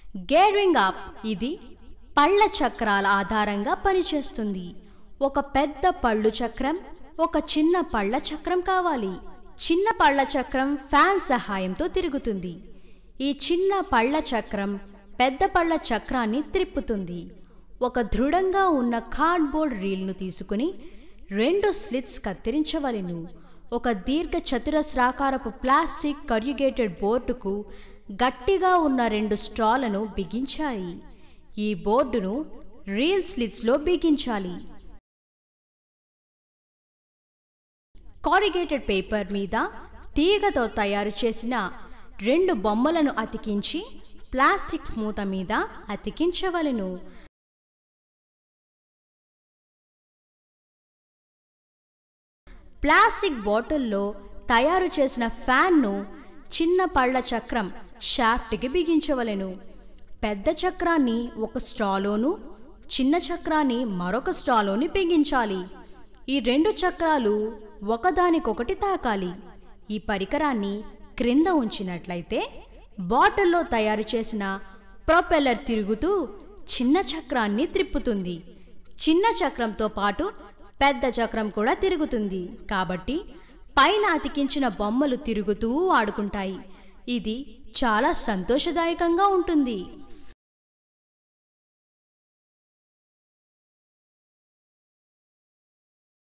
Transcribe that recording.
gearing up ఇది పళ్ళ చక్రాల ఆధారంగా పనిచేస్తుంది ఒక పెద్ద పళ్ళు చక్రం ఒక చిన్న పళ్ళ చక్రం కావాలి చిన్న పళ్ళ చక్రం ఫ్యాన్ సహాయంతో తిరుగుతుంది ఈ చిన్న పళ్ళ చక్రం పెద్ద పళ్ళ చక్రాన్ని త్రిప్పుతుంది ఒక దృఢంగా ఉన్న కార్డ్బోర్డ్ రీల్ను తీసుకుని రెండు స్లిట్స్ కత్తిరించవలెను ఒక దీర్ఘ చతురస్రాకారపు ప్లాస్టిక్ కర్యుగేటెడ్ బోర్డుకు గట్టిగా ఉన్న రెండు స్ట్రాలను బిగించాలి ఈ బోర్డును రీల్ స్లిట్స్లో బిగించాలి కారిగేటెడ్ పేపర్ మీద తీగతో తయారు చేసిన రెండు బొమ్మలను అతికించి ప్లాస్టిక్ మూత మీద అతికించవలెను ప్లాస్టిక్ బాటిల్లో తయారు చేసిన ఫ్యాన్ను చిన్న పళ్ళ చక్రం షాఫ్ట్కి బిగించవలెను పెద్ద చక్రాన్ని ఒక స్ట్రాలోను చిన్న చక్రాన్ని మరొక స్ట్రాలోని బిగించాలి ఈ రెండు చక్రాలు ఒకదానికొకటి తాకాలి ఈ పరికరాన్ని క్రింద ఉంచినట్లయితే బాటిల్లో తయారు చేసిన ప్రొపెల్లర్ తిరుగుతూ చిన్న చక్రాన్ని త్రిప్పుతుంది చిన్న చక్రంతో పాటు పెద్ద చక్రం కూడా తిరుగుతుంది కాబట్టి పైన అతికించిన బొమ్మలు తిరుగుతూ ఆడుకుంటాయి ఇది చాలా సంతోషదాయకంగా ఉంటుంది